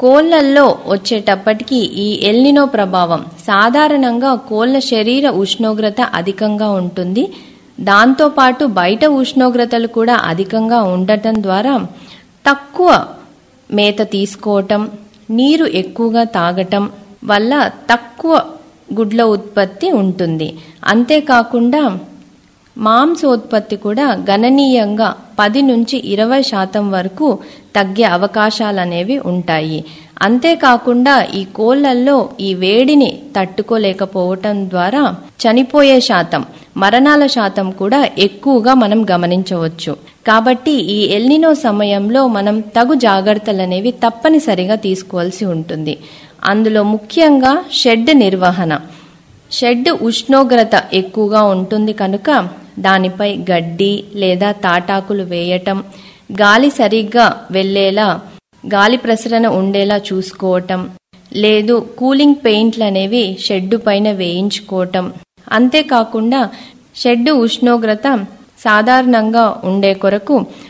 కోళ్లల్లో వచ్చేటప్పటికి ఈ ఎల్నినో ప్రభావం సాధారణంగా కోళ్ల శరీర ఉష్ణోగ్రత అధికంగా ఉంటుంది దాంతోపాటు బయట ఉష్ణోగ్రతలు కూడా అధికంగా ఉండటం ద్వారా తక్కువ మేత తీసుకోవటం నీరు ఎక్కువగా తాగటం వల్ల తక్కువ గుడ్ల ఉత్పత్తి ఉంటుంది అంతేకాకుండా మాంసోత్పత్తి కూడా గణనీయంగా పది నుంచి ఇరవై శాతం వరకు తగ్గే అవకాశాలు అనేవి ఉంటాయి అంతేకాకుండా ఈ కోళ్లల్లో ఈ వేడిని తట్టుకోలేకపోవటం ద్వారా చనిపోయే శాతం మరణాల శాతం కూడా ఎక్కువగా మనం గమనించవచ్చు కాబట్టి ఈ ఎల్నినో సమయంలో మనం తగు జాగ్రత్తలు అనేవి తప్పనిసరిగా తీసుకోవాల్సి ఉంటుంది అందులో ముఖ్యంగా షెడ్ నిర్వహణ షెడ్ ఉష్ణోగ్రత ఎక్కువగా ఉంటుంది కనుక దానిపై గడ్డి లేదా తాటాకులు వేయటం గాలి సరిగ్గా వెళ్ళేలా గాలి ప్రసరణ ఉండేలా చూసుకోవటం లేదు కూలింగ్ పెయింట్లు అనేవి షెడ్డు పైన వేయించుకోవటం అంతేకాకుండా షెడ్డు ఉష్ణోగ్రత సాధారణంగా ఉండే కొరకు